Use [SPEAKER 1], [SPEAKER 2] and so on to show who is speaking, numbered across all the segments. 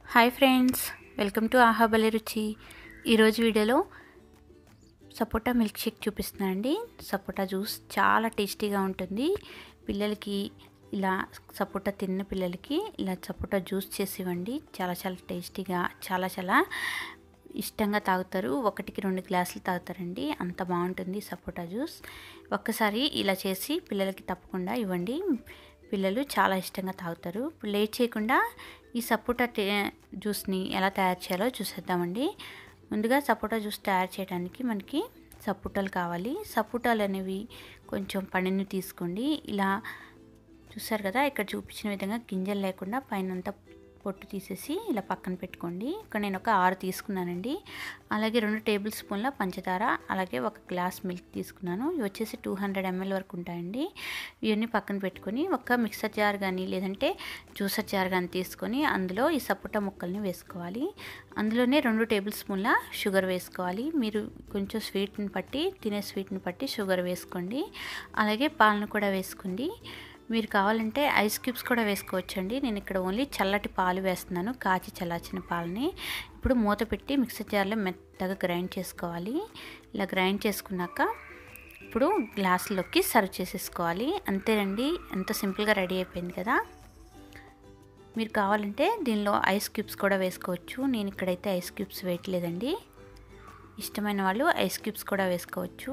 [SPEAKER 1] hi friends welcome to ఆహాబలి రుచి ఈరోజు వీడియోలో సపోటా మిల్క్ షేక్ చూపిస్తున్నాను అండి సపోటా జ్యూస్ చాలా టేస్టీగా ఉంటుంది పిల్లలకి ఇలా సపోటా తిన్న పిల్లలకి ఇలా సపోటా జ్యూస్ చేసి ఇవ్వండి చాలా చాలా టేస్టీగా చాలా చాలా ఇష్టంగా తాగుతారు ఒకటికి రెండు గ్లాసులు తాగుతారండి అంత బాగుంటుంది సపోటా జ్యూస్ ఒక్కసారి ఇలా చేసి పిల్లలకి తప్పకుండా ఇవ్వండి పిల్లలు చాలా ఇష్టంగా తాగుతారు ఇప్పుడు లేట్ చేయకుండా ఈ సపోటా జ్యూస్ని ఎలా తయారు చేయాలో చూసేద్దామండి ముందుగా సపోటా జ్యూస్ తయారు చేయడానికి మనకి సపోటాలు కావాలి సపోటాలు అనేవి కొంచెం పండిని తీసుకోండి ఇలా చూసారు కదా ఇక్కడ చూపించిన విధంగా గింజలు లేకుండా పైన అంతా పొట్టు తీసేసి ఇలా పక్కన పెట్టుకోండి ఇక్కడ నేను ఒక ఆరు తీసుకున్నానండి అలాగే రెండు టేబుల్ స్పూన్ల పంచదార అలాగే ఒక గ్లాస్ మిల్క్ తీసుకున్నాను ఇవి వచ్చేసి టూ హండ్రెడ్ ఎంఎల్ వరకు ఉంటాయండి ఇవన్నీ పక్కన పెట్టుకొని ఒక మిక్సర్ జార్ కానీ లేదంటే జ్యూసర్ జార్ కానీ తీసుకొని అందులో ఈ సపోటా ముక్కల్ని వేసుకోవాలి అందులోనే రెండు టేబుల్ స్పూన్ల షుగర్ వేసుకోవాలి మీరు కొంచెం స్వీట్ని పట్టి తినే స్వీట్ని పట్టి షుగర్ వేసుకోండి అలాగే పాలను కూడా వేసుకోండి మీరు కావాలంటే ఐస్ క్యూబ్స్ కూడా వేసుకోవచ్చండి నేను ఇక్కడ ఓన్లీ చల్లటి పాలు వేస్తున్నాను కాచి చల్లార్చిన పాలని ఇప్పుడు మూత పెట్టి మిక్సర్ జార్లో మెత్తగా గ్రైండ్ చేసుకోవాలి ఇలా గ్రైండ్ చేసుకున్నాక ఇప్పుడు గ్లాసులోకి సర్వ్ చేసేసుకోవాలి అంతేనండి ఎంత సింపుల్గా రెడీ అయిపోయింది కదా మీరు కావాలంటే దీనిలో ఐస్ క్యూబ్స్ కూడా వేసుకోవచ్చు నేను ఇక్కడైతే ఐస్ క్యూబ్స్ వేయట్లేదండి ఇష్టమైన వాళ్ళు ఐస్ క్యూబ్స్ కూడా వేసుకోవచ్చు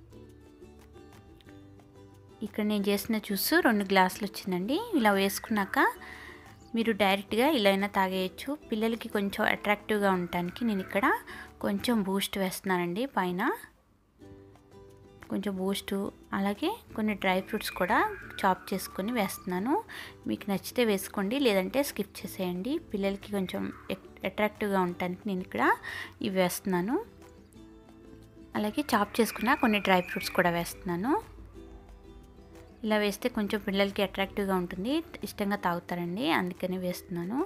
[SPEAKER 1] ఇక్కడ నేను చేసిన జ్యూస్ రెండు గ్లాసులు వచ్చిందండి ఇలా వేసుకున్నాక మీరు డైరెక్ట్గా ఇలా అయినా తాగేయచ్చు పిల్లలకి కొంచెం అట్రాక్టివ్గా ఉండటానికి నేను ఇక్కడ కొంచెం బూస్ట్ వేస్తున్నానండి పైన కొంచెం బూస్టు అలాగే కొన్ని డ్రై ఫ్రూట్స్ కూడా చాప్ చేసుకొని వేస్తున్నాను మీకు నచ్చితే వేసుకోండి లేదంటే స్కిప్ చేసేయండి పిల్లలకి కొంచెం అట్రాక్టివ్గా ఉండటానికి నేను ఇక్కడ ఇవి వేస్తున్నాను అలాగే చాప్ చేసుకున్న కొన్ని డ్రై ఫ్రూట్స్ కూడా వేస్తున్నాను ఇలా వేస్తే కొంచెం పిల్లలకి అట్రాక్టివ్గా ఉంటుంది ఇష్టంగా తాగుతారండి అందుకని వేస్తున్నాను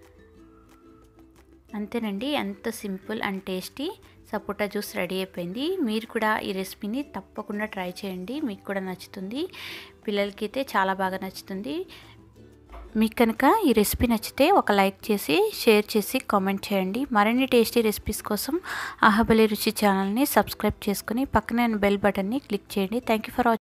[SPEAKER 1] అంతేనండి ఎంత simple and tasty sapota juice ready అయిపోయింది మీరు కూడా ఈ రెసిపీని తప్పకుండా ట్రై చేయండి మీకు కూడా నచ్చుతుంది పిల్లలకి అయితే చాలా బాగా నచ్చుతుంది మీకు కనుక ఈ రెసిపీ నచ్చితే ఒక లైక్ చేసి షేర్ చేసి కామెంట్ చేయండి మరిన్ని టేస్టీ రెసిపీస్ కోసం ఆహబలి రుచి ఛానల్ని సబ్స్క్రైబ్ చేసుకుని పక్కనే బెల్ బటన్ని క్లిక్ చేయండి థ్యాంక్ యూ ఫర్ వాచింగ్